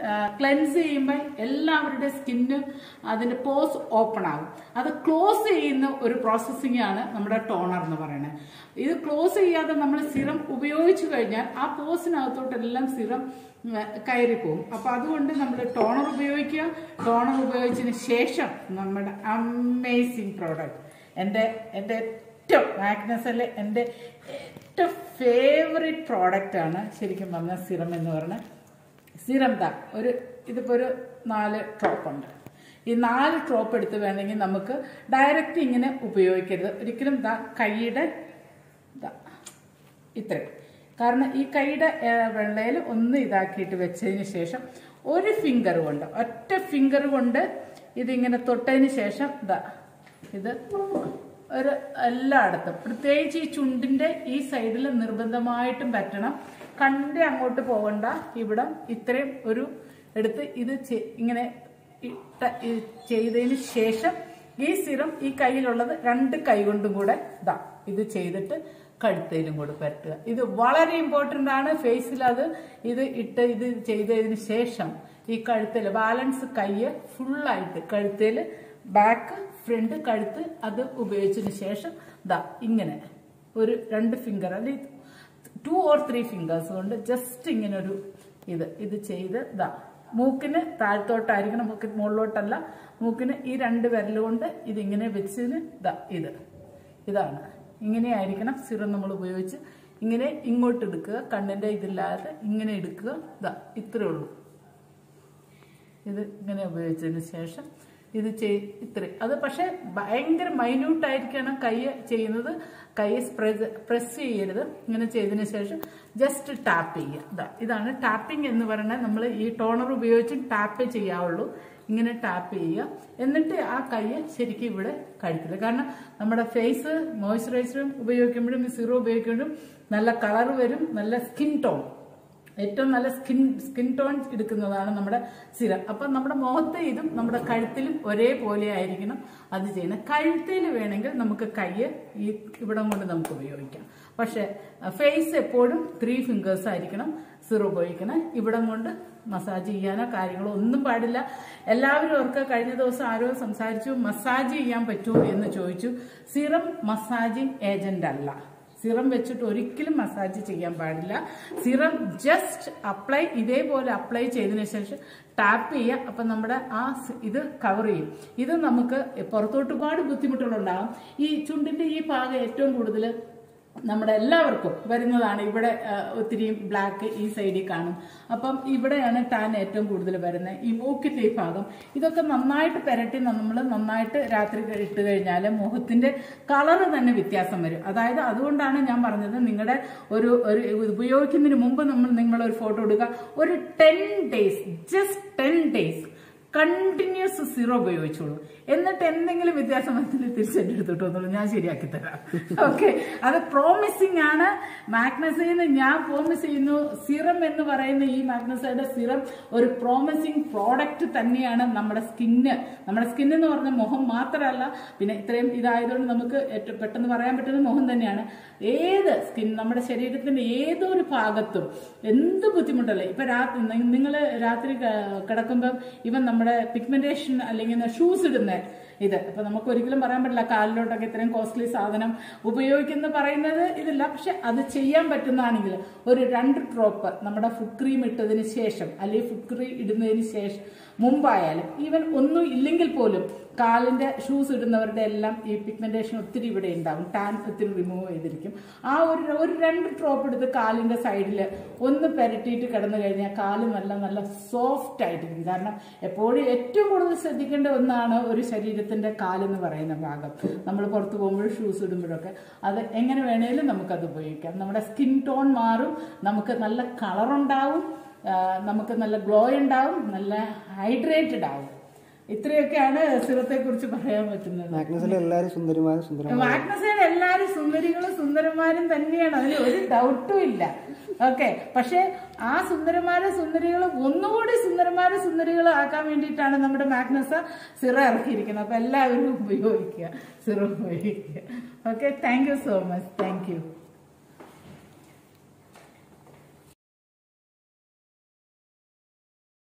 cleanse ചെയ്യുമ്പോൾ എല്ലാവരുടെ skin അതിന്റെ പോസ് ഓപ്പൺ ആകും അത് ക്ലോസ് ചെയ്യുന്ന ഒരു പ്രോസസ്സിംഗ് ആണ് നമ്മുടെ ടോണർ എന്ന് പറയുന്നത് ഇത് ക്ലോസ് ചെയ്യാതെ നമ്മൾ സിറം ഉപയോഗിച്ചു കഴിഞ്ഞാൽ ആ പോസിനകത്തോട്ടെല്ലാം സിറം കയറി പോകും അപ്പൊ അതുകൊണ്ട് നമ്മൾ ടോണർ ഉപയോഗിക്കുക ടോണർ ഉപയോഗിച്ചതിന് ശേഷം നമ്മുടെ അമേസിങ് പ്രോഡക്റ്റ് എൻ്റെ എൻ്റെ ഏറ്റവും മാഗ്നസിലെ എൻ്റെ ഏറ്റവും ഫേവറേറ്റ് പ്രോഡക്റ്റ് ആണ് ശരിക്കും പറഞ്ഞാൽ സിറം എന്ന് പറയുന്നത് സിറം ദാ ഒരു ഇതിപ്പോൾ ഒരു നാല് ഡ്രോപ്പ് ഉണ്ട് ഈ നാല് ഡ്രോപ്പ് എടുത്ത് വേണമെങ്കിൽ നമുക്ക് ഡയറക്റ്റ് ഇങ്ങനെ ഉപയോഗിക്കരുത് ഒരിക്കലും ദാ കൈയുടെ ദാ ഇത്രയും കാരണം ഈ കൈയുടെ വെള്ളയിൽ ഒന്ന് ഇതാക്കിയിട്ട് വെച്ചതിന് ശേഷം ഒരു ഫിംഗർ കൊണ്ട് ഒറ്റ ഫിംഗർ കൊണ്ട് ഇതിങ്ങനെ തൊട്ടതിന് ശേഷം ഇതാ ഇത് ഒരു എല്ലായിടത്തും പ്രത്യേകിച്ച് ഈ ചുണ്ടിന്റെ ഈ സൈഡിൽ നിർബന്ധമായിട്ടും പറ്റണം കണ്ട് അങ്ങോട്ട് പോകണ്ട ഇവിടെ ഇത്രയും ഒരു എടുത്ത് ഇത് ചെ- ഇങ്ങനെ ഇട്ട ഇത് ചെയ്തതിന് ശേഷം ഈ സിറം ഈ കയ്യിലുള്ളത് രണ്ട് കൈ കൊണ്ടും കൂടെ ഇതാ ഇത് ചെയ്തിട്ട് കഴുത്തയിലും കൂടെ പരട്ടുക ഇത് വളരെ ഇമ്പോർട്ടൻ്റ് ആണ് ഫേസിൽ അത് ഇത് ഇട്ട് ഇത് ചെയ്തതിന് ശേഷം ഈ കഴുത്തിൽ ബാലൻസ് കയ്യ് ഫുള്ളായിട്ട് കഴുത്തിൽ ബാക്ക് ഫ്രണ്ട് കഴുത്ത് അത് ഉപയോഗിച്ചതിന് ശേഷം ദാ ഇങ്ങനെ ഒരു രണ്ട് ഫിംഗർ അല്ലെങ്കിൽ ടു ഓർ ത്രീ ഫിംഗേഴ്സ് കൊണ്ട് ജസ്റ്റ് ഇങ്ങനെ ഒരു ഇത് ഇത് ചെയ്ത് ദാ മൂക്കിന് താഴത്തോട്ടായിരിക്കണം മൂക്കിന് മുകളിലോട്ടല്ല മൂക്കിന് ഈ രണ്ട് വിരൽ കൊണ്ട് ഇതിങ്ങനെ വെച്ചതിന് ദാ ഇത് ഇതാണ് ഇങ്ങനെയായിരിക്കണം സിറം നമ്മൾ ഉപയോഗിച്ച് ഇങ്ങനെ ഇങ്ങോട്ട് എടുക്കുക കണ്ണിന്റെ ഇതില്ലാതെ ഇങ്ങനെ എടുക്കുക ഇതാ ഇത്രേ ഉള്ളൂ ഇത് ഇങ്ങനെ ഉപയോഗിച്ചതിന് ശേഷം ഇത് ചെയ് ഇത്ര അത് പക്ഷെ ഭയങ്കര മൈന്യൂട്ട് ആയിരിക്കണം കൈ ചെയ്യുന്നത് കൈ സ്പ്രെസ് പ്രസ് ചെയ്യരുത് ഇങ്ങനെ ചെയ്തതിന് ശേഷം ജസ്റ്റ് ടാപ്പ് ചെയ്യുക ഇതാ ഇതാണ് ടാപ്പിംഗ് എന്ന് പറയുന്നത് നമ്മൾ ഈ ടോണർ ഉപയോഗിച്ച് ടാപ്പ് ചെയ്യാവുള്ളൂ ഇങ്ങനെ ടാപ്പ് ചെയ്യുക എന്നിട്ട് ആ കൈ ശരിക്കും ഇവിടെ കഴുത്തില്ല കാരണം നമ്മുടെ ഫേസ് മോയ്സ്ചറൈസറും ഉപയോഗിക്കുമ്പോഴും സീറോ ഉപയോഗിക്കുമ്പോഴും നല്ല കളർ വരും നല്ല സ്കിൻ ടോൺ ഏറ്റവും നല്ല സ്കിൻ സ്കിൻ ടോൺ എടുക്കുന്നതാണ് നമ്മുടെ സിറം അപ്പം നമ്മുടെ മുഖത്തെ ഇതും നമ്മുടെ കഴുത്തിലും ഒരേപോലെ ആയിരിക്കണം അത് ചെയ്യുന്നത് കഴുത്തിൽ വേണമെങ്കിൽ നമുക്ക് കൈ ഈ ഇവിടം കൊണ്ട് നമുക്ക് ഉപയോഗിക്കാം പക്ഷെ ഫേസ് എപ്പോഴും ത്രീ ഫിംഗേഴ്സ് ആയിരിക്കണം സിറം ഉപയോഗിക്കണം ഇവിടം കൊണ്ട് മസാജ് ചെയ്യാനോ കാര്യങ്ങളോ ഒന്നും പാടില്ല എല്ലാവരും അവർക്ക് കഴിഞ്ഞ ദിവസം ആരോ സംസാരിച്ചു മസാജ് ചെയ്യാൻ പറ്റുമോ എന്ന് ചോദിച്ചു സിറം മസാജിങ് ഏജന്റ് അല്ല സിറം വെച്ചിട്ട് ഒരിക്കലും മസാജ് ചെയ്യാൻ പാടില്ല സിറം ജസ്റ്റ് അപ്ലൈ ഇതേപോലെ അപ്ലൈ ചെയ്തതിനു ശേഷം ടാപ്പ് ചെയ്യുക അപ്പം നമ്മുടെ ആ സ് ഇത് കവർ ചെയ്യും ഇത് നമുക്ക് പുറത്തോട്ട് ഒരുപാട് ബുദ്ധിമുട്ടുകളുണ്ടാകും ഈ ചുണ്ടിന്റെ ഈ ഭാഗം ഏറ്റവും കൂടുതൽ നമ്മുടെ എല്ലാവർക്കും വരുന്നതാണ് ഇവിടെ ആ, ഒത്തിരി ബ്ലാക്ക് ഈ സൈഡിൽ കാണും അപ്പം ഇവിടെയാണ് ടാൻ ഏറ്റവും കൂടുതൽ വരുന്നത് ഈ മൂക്കിന്റെ ഈ ഭാഗം ഇതൊക്കെ നന്നായിട്ട് പെരട്ടി നമ്മൾ നന്നായിട്ട് രാത്രി ഇട്ട് കഴിഞ്ഞാൽ മുഖത്തിന്റെ കളറ് തന്നെ വ്യത്യാസം വരും അതായത് അതുകൊണ്ടാണ് ഞാൻ പറഞ്ഞത് നിങ്ങളുടെ ഒരു ഒരു ഉപയോഗിക്കുന്നതിന് മുമ്പ് നമ്മൾ നിങ്ങൾ ഒരു ഫോട്ടോ എടുക്കുക ഒരു ten days just ten days continuous സീറോ ഉപയോഗിച്ചോളൂ എന്നിട്ട് എന്തെങ്കിലും വ്യത്യാസം വന്നിട്ട് തിരിച്ചെന്റെ എടുത്തിട്ട് വന്നോളൂ ഞാൻ ശരിയാക്കി തരാം ഓക്കെ അത് പ്രോമിസിങ് ആണ് മാഗ്നസൈന്ന് ഞാൻ പ്രോമിസ് ചെയ്യുന്നു സിറം എന്ന് പറയുന്ന ഈ മാഗ്നസൈഡ് സിറം ഒരു പ്രോമിസിങ് പ്രോഡക്റ്റ് തന്നെയാണ് നമ്മുടെ സ്കിന്ന് നമ്മുടെ സ്കിൻ എന്ന് പറഞ്ഞ മുഖം മാത്രമല്ല പിന്നെ ഇത്രയും ഇതായതുകൊണ്ട് നമുക്ക് ഏറ്റവും പെട്ടെന്ന് പറയാൻ പറ്റുന്ന മുഖം തന്നെയാണ് ഏത് സ്കിൻ നമ്മുടെ ശരീരത്തിന്റെ ഏതൊരു ഭാഗത്തും എന്ത് ബുദ്ധിമുട്ടല്ലേ ഇപ്പൊ രാത്രി നിങ്ങൾ രാത്രി ക- കിടക്കുമ്പോൾ ഇവൻ നമ്മുടെ പിഗ്മെന്റേഷൻ അല്ലെങ്കിൽ ഷൂസ് ഇടുന്ന ഇത് അപ്പൊ നമുക്ക് ഒരിക്കലും പറയാൻ പറ്റില്ല കാലിലോട്ടൊക്കെ ഇത്രയും കോസ്റ്റ്ലി സാധനം ഉപയോഗിക്കുന്ന പറയുന്നത് ഇതില്ല പക്ഷെ അത് ചെയ്യാൻ പറ്റുന്നതാണെങ്കിൽ ഒരു രണ്ട് ഡ്രോപ്പ് നമ്മുടെ ഫുഡ് ക്രീം ഇട്ടതിന് ശേഷം അല്ലെങ്കിൽ ഫുഡ് ക്രീം ഇടുന്നതിന് ശേഷം മുമ്പായാലും ഈവൻ ഒന്നും ഇല്ലെങ്കിൽ പോലും കാലിന്റെ ഷൂസ് ഇടുന്നവരുടെ എല്ലാം ഈ പിഗ്മെന്റേഷൻ ഒത്തിരി ഇവിടെ ഉണ്ടാവും ടാൻ ഒത്തിരി റിമൂവ് ചെയ്തിരിക്കും ആ ഒരു ഒരു രണ്ട് ഡ്രോപ്പ് എടുത്ത് കാലിന്റെ സൈഡിൽ ഒന്ന് പെരട്ടിയിട്ട് കിടന്നു കഴിഞ്ഞാൽ കാല് നല്ല നല്ല സോഫ്റ്റ് ആയിട്ടിരിക്കും കാരണം എപ്പോഴും ഏറ്റവും കൂടുതൽ ശ്രദ്ധിക്കേണ്ട ഒന്നാണ് ഒരു ശരീരത്തിന്റെ കാലെന്ന് പറയുന്ന ഭാഗം നമ്മൾ പുറത്ത് പോകുമ്പോൾ ഷൂസ് ഇടുമ്പോഴൊക്കെ അത് എങ്ങനെ വേണേലും നമുക്കത് ഉപയോഗിക്കാം നമ്മുടെ സ്കിൻ ടോൺ മാറും നമുക്ക് നല്ല കളറുണ്ടാവും നമുക്ക് നല്ല ഗ്ലോ ഉണ്ടാവും നല്ല ഹൈഡ്രേറ്റഡ് ആവും ഇത്രയൊക്കെയാണ് സിറത്തെ കുറിച്ച് പറയാൻ പറ്റുന്നത് മാഗ്നസിലെ എല്ലാവരും സുന്ദരിമാരും സുന്ദരമാരും വാഗ്നസേന എല്ലാരും സുന്ദരികളും സുന്ദരന്മാരും തന്നെയാണ് അതിൽ ഒരു ഡൗട്ടും ഇല്ല ഓക്കെ പക്ഷെ ആ സുന്ദരന്മാരെ സുന്ദരികളും ഒന്നുകൂടി സുന്ദരന്മാരെ സുന്ദരികളും ആക്കാൻ വേണ്ടിയിട്ടാണ് നമ്മുടെ മാഗ്നസ സിറ ഇറക്കിയിരിക്കുന്നത് അപ്പൊ എല്ലാവരും ഉപയോഗിക്കുക സിറ ഉപയോഗിക്കുക okay thank you so much thank U